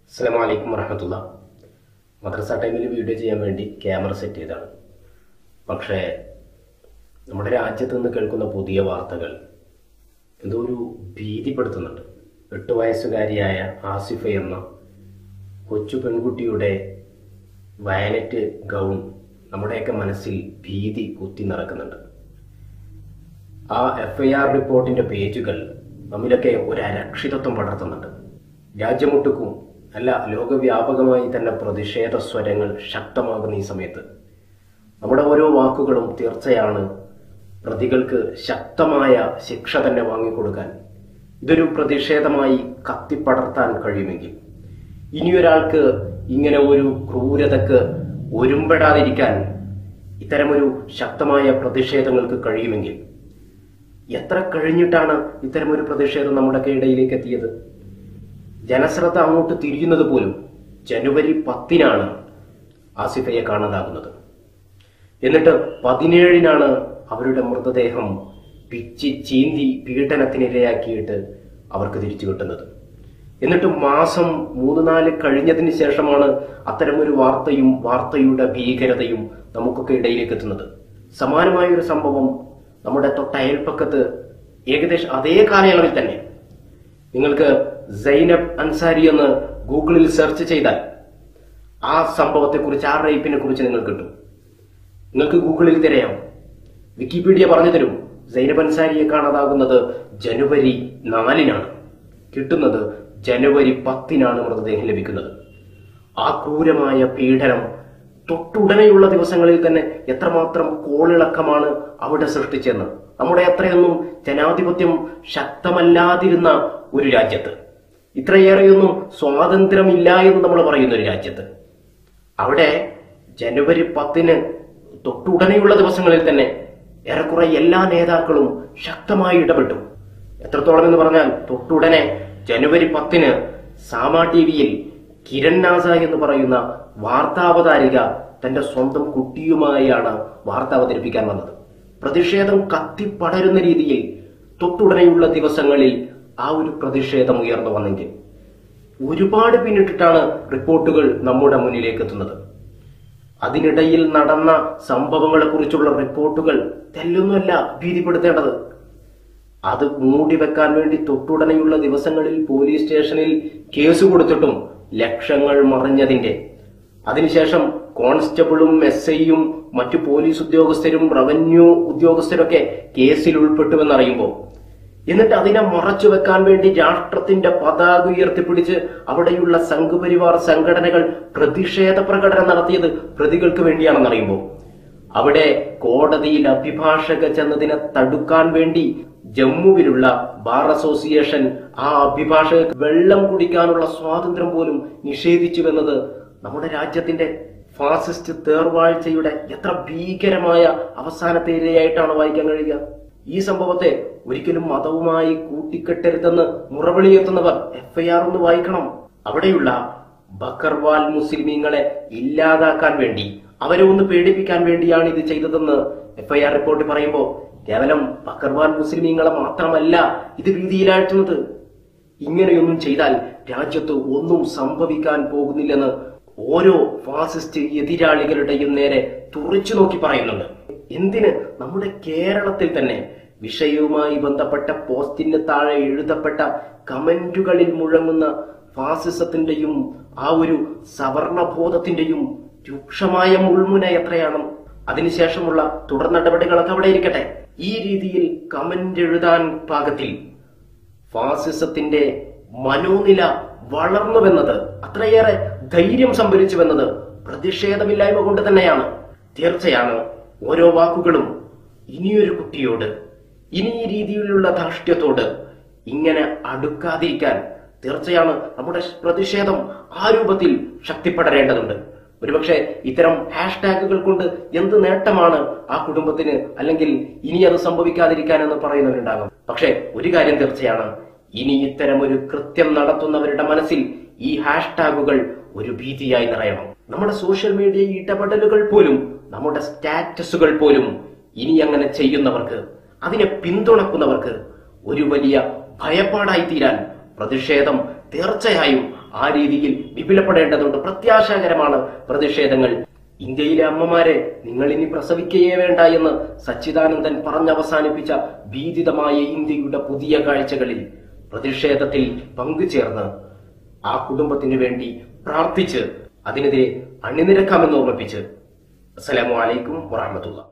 അസ്സാം വലൈക്കും വറഹമത്തുള്ള മദ്രസ ടൈമിൽ വീഡിയോ ചെയ്യാൻ വേണ്ടി ക്യാമറ സെറ്റ് ചെയ്തതാണ് പക്ഷേ നമ്മുടെ രാജ്യത്ത് നിന്ന് കേൾക്കുന്ന പുതിയ വാർത്തകൾ എന്തോ ഒരു ഭീതിപ്പെടുത്തുന്നുണ്ട് എട്ട് വയസ്സുകാരിയായ ആസിഫ എന്ന കൊച്ചു പെൺകുട്ടിയുടെ വയലറ്റ് ഗൗൺ നമ്മുടെയൊക്കെ മനസ്സിൽ ഭീതി കുത്തി നിറക്കുന്നുണ്ട് ആ എഫ് ഐ ആർ റിപ്പോർട്ടിന്റെ പേജുകൾ നമ്മിലൊക്കെ ഒരു അരക്ഷിതത്വം പടർത്തുന്നുണ്ട് രാജ്യമൊട്ടുക്കും അല്ല ലോകവ്യാപകമായി തന്നെ പ്രതിഷേധ സ്വരങ്ങൾ ശക്തമാകുന്ന ഈ സമയത്ത് നമ്മുടെ ഓരോ വാക്കുകളും തീർച്ചയാണ് പ്രതികൾക്ക് ശക്തമായ ശിക്ഷ തന്നെ വാങ്ങിക്കൊടുക്കാൻ ഇതൊരു പ്രതിഷേധമായി കത്തിപ്പടർത്താൻ കഴിയുമെങ്കിൽ ഇനിയൊരാൾക്ക് ഇങ്ങനെ ഒരു ക്രൂരതക്ക് ഒരുമ്പെടാതിരിക്കാൻ ഇത്തരമൊരു ശക്തമായ പ്രതിഷേധങ്ങൾക്ക് കഴിയുമെങ്കിൽ എത്ര കഴിഞ്ഞിട്ടാണ് ഇത്തരമൊരു പ്രതിഷേധം നമ്മുടെ ഇടയിലേക്ക് എത്തിയത് ജനശ്രദ്ധ അങ്ങോട്ട് തിരിയുന്നത് പോലും ജനുവരി പത്തിനാണ് ആസിഫയെ കാണാതാകുന്നത് എന്നിട്ട് പതിനേഴിനാണ് അവരുടെ മൃതദേഹം പിച്ചി ചീന്തി പീഡനത്തിനിരയാക്കിയിട്ട് അവർക്ക് തിരിച്ചു കിട്ടുന്നത് എന്നിട്ട് മാസം മൂന്ന് നാല് കഴിഞ്ഞതിന് ശേഷമാണ് അത്തരമൊരു വാർത്തയും വാർത്തയുടെ ഭീകരതയും നമുക്കൊക്കെ ഇടയിലേക്ക് എത്തുന്നത് സമാനമായ ഒരു സംഭവം നമ്മുടെ തൊട്ടയൽപ്പക്കത്ത് ഏകദേശം അതേ കാലയളവിൽ തന്നെ നിങ്ങൾക്ക് സൈനബ് അൻസാരി എന്ന് ഗൂഗിളിൽ സെർച്ച് ചെയ്താൽ ആ സംഭവത്തെക്കുറിച്ച് ആ റേപ്പിനെ കുറിച്ച് നിങ്ങൾ കിട്ടും നിങ്ങൾക്ക് ഗൂഗിളിൽ തിരയാം വിക്കിപീഡിയ പറഞ്ഞു തരും സൈനബ് അൻസാരിയെ കാണാതാകുന്നത് ജനുവരി നാലിനാണ് കിട്ടുന്നത് ജനുവരി പത്തിനാണ് മൃതദേഹം ലഭിക്കുന്നത് ആ ക്രൂരമായ പീഡനം തൊട്ടുടനെയുള്ള ദിവസങ്ങളിൽ തന്നെ എത്രമാത്രം കോളിളക്കമാണ് അവിടെ സൃഷ്ടിച്ചെന്ന് നമ്മുടെ അത്രയൊന്നും ജനാധിപത്യം ശക്തമല്ലാതിരുന്ന ഒരു രാജ്യത്ത് ഇത്രയേറെയൊന്നും സ്വാതന്ത്ര്യമില്ല എന്ന് നമ്മൾ പറയുന്ന ഒരു രാജ്യത്ത് അവിടെ ജനുവരി പത്തിന് തൊട്ടുടനെയുള്ള ദിവസങ്ങളിൽ തന്നെ ഏറെക്കുറെ എല്ലാ നേതാക്കളും ശക്തമായി ഇടപെട്ടു എത്രത്തോളം എന്ന് പറഞ്ഞാൽ തൊട്ടുടനെ ജനുവരി പത്തിന് സാമ ടി വിയിൽ കിരൺ നാസ എന്ന് പറയുന്ന വാർത്താവതാരിക തന്റെ സ്വന്തം കുട്ടിയുമായാണ് വാർത്ത അവതരിപ്പിക്കാൻ വന്നത് പ്രതിഷേധം കത്തിപ്പടരുന്ന രീതിയിൽ തൊട്ടുടനെയുള്ള ദിവസങ്ങളിൽ ആ ഒരു പ്രതിഷേധം ഉയർന്നു വന്നെങ്കിൽ ഒരുപാട് പിന്നിട്ടിട്ടാണ് റിപ്പോർട്ടുകൾ നമ്മുടെ മുന്നിലേക്ക് എത്തുന്നത് അതിനിടയിൽ നടന്ന സംഭവങ്ങളെ കുറിച്ചുള്ള റിപ്പോർട്ടുകൾ തെല്ലൊന്നുമല്ല ഭീതിപ്പെടുത്തേണ്ടത് അത് മൂടി വെക്കാൻ വേണ്ടി തൊട്ടുടനെയുള്ള ദിവസങ്ങളിൽ പോലീസ് സ്റ്റേഷനിൽ കേസ് കൊടുത്തിട്ടും ലക്ഷങ്ങൾ മറിഞ്ഞതിന്റെ അതിനുശേഷം കോൺസ്റ്റബിളും എസ് ഐയും മറ്റു പോലീസ് ഉദ്യോഗസ്ഥരും റവന്യൂ ഉദ്യോഗസ്ഥരൊക്കെ കേസിൽ ഉൾപ്പെട്ടുവെന്നറിയുമ്പോൾ എന്നിട്ട് അതിനെ മറച്ചു വെക്കാൻ വേണ്ടി രാഷ്ട്രത്തിന്റെ പതാക ഉയർത്തിപ്പിടിച്ച് അവിടെയുള്ള സംഘപരിവാർ സംഘടനകൾ പ്രതിഷേധ പ്രകടനം നടത്തിയത് പ്രതികൾക്ക് വേണ്ടിയാണെന്നറിയുമ്പോൾ അവിടെ കോടതിയിൽ അഭിഭാഷക ചെന്നതിനെ തടുക്കാൻ വേണ്ടി ജമ്മുവിലുള്ള ബാർ അസോസിയേഷൻ ആ അഭിഭാഷക വെള്ളം കുടിക്കാനുള്ള സ്വാതന്ത്ര്യം പോലും നിഷേധിച്ചുവെന്നത് നമ്മുടെ രാജ്യത്തിന്റെ ഫാസിസ്റ്റ് തേർവാഴ്ചയുടെ എത്ര ഭീകരമായ അവസാനത്തെ ഇരയായിട്ടാണ് വായിക്കാൻ കഴിയുക ഈ സംഭവത്തെ ഒരിക്കലും മതവുമായി കൂട്ടിക്കെട്ടരുതെന്ന് മുറവിളിയെത്തുന്നവർ എഫ്ഐആർ ഒന്ന് വായിക്കണം അവിടെയുള്ള ബക്കർവാൽ മുസ്ലിമീങ്ങളെ ഇല്ലാതാക്കാൻ വേണ്ടി അവരെ ഒന്ന് പേടിപ്പിക്കാൻ വേണ്ടിയാണ് ഇത് ചെയ്തതെന്ന് എഫ്ഐആർ റിപ്പോർട്ട് പറയുമ്പോൾ കേവലം ബക്കർവാൽ മുസ്ലിമീങ്ങളെ മാത്രമല്ല ഇത് ഭീതിയിലാഴ്ത്തുന്നത് ഇങ്ങനെയൊന്നും ചെയ്താൽ രാജ്യത്ത് ഒന്നും സംഭവിക്കാൻ പോകുന്നില്ലെന്ന് ഓരോ ഫാസിസ്റ്റ് എതിരാളികളുടെയും നേരെ തുറച്ചു നോക്കി പറയുന്നുണ്ട് എന്തിന് നമ്മുടെ കേരളത്തിൽ തന്നെ വിഷയവുമായി ബന്ധപ്പെട്ട പോസ്റ്റിന് താഴെ എഴുതപ്പെട്ട കമന്റുകളിൽ മുഴങ്ങുന്ന ഫാസിസത്തിന്റെയും ആ ഒരു സവർണബോധത്തിന്റെയും രൂക്ഷമായ മുൾമുന എത്രയാണ് അതിനുശേഷമുള്ള തുടർ നടപടികളൊക്കെ അവിടെ ഇരിക്കട്ടെ ഈ രീതിയിൽ കമന്റ് എഴുതാൻ പാകത്തിൽ ഫാസിസത്തിന്റെ മനോനില വളർന്നുവെന്നത് അത്രയേറെ ധൈര്യം സംഭരിച്ചുവെന്നത് പ്രതിഷേധമില്ലായ്മ കൊണ്ട് തന്നെയാണ് തീർച്ചയാണ് ഓരോ വാക്കുകളും ഇനിയൊരു കുട്ടിയോട് ഇനി ഈ രീതിയിലുള്ള ധാർഷ്ട്യത്തോട് ഇങ്ങനെ അടുക്കാതിരിക്കാൻ തീർച്ചയാണ് നമ്മുടെ പ്രതിഷേധം ആ രൂപത്തിൽ ശക്തിപ്പെടേണ്ടതുണ്ട് ഒരുപക്ഷെ ഇത്തരം ഹാഷ്ടാഗുകൾ കൊണ്ട് എന്ത് നേട്ടമാണ് ആ കുടുംബത്തിന് അല്ലെങ്കിൽ ഇനി അത് സംഭവിക്കാതിരിക്കാൻ എന്ന് പറയുന്നവരുണ്ടാകും പക്ഷെ ഒരു കാര്യം തീർച്ചയാണ് ഇനി ഇത്തരം ഒരു കൃത്യം നടത്തുന്നവരുടെ മനസ്സിൽ ഈ ഹാഷ്ടാഗുകൾ ഒരു ഭീതിയായി നിറയണം നമ്മുടെ സോഷ്യൽ മീഡിയ ഇടപെടലുകൾ പോലും നമ്മുടെ സ്റ്റാറ്റസുകൾ പോലും ഇനി അങ്ങനെ ചെയ്യുന്നവർക്ക് അതിനെ പിന്തുണക്കുന്നവർക്ക് ഒരു വലിയ ഭയപ്പാടായി തീരാൻ പ്രതിഷേധം തീർച്ചയായും ആ രീതിയിൽ വിപുലപ്പെടേണ്ടതുണ്ട് പ്രത്യാശാകരമാണ് പ്രതിഷേധങ്ങൾ ഇന്ത്യയിലെ അമ്മമാരെ നിങ്ങൾ ഇനി പ്രസവിക്കുകയേ വേണ്ട എന്ന് സച്ചിദാനന്ദൻ പറഞ്ഞവസാനിപ്പിച്ച ഭീതിതമായ ഇന്ത്യയുടെ പുതിയ കാഴ്ചകളിൽ പ്രതിഷേധത്തിൽ പങ്കുചേർന്ന് ആ കുടുംബത്തിന് വേണ്ടി പ്രാർത്ഥിച്ച് അതിനെതിരെ അണിനിരക്കാമെന്ന് ഓർമ്മിപ്പിച്ച് അസ്സലാമു അലൈക്കും വറഹമത്തുള്ള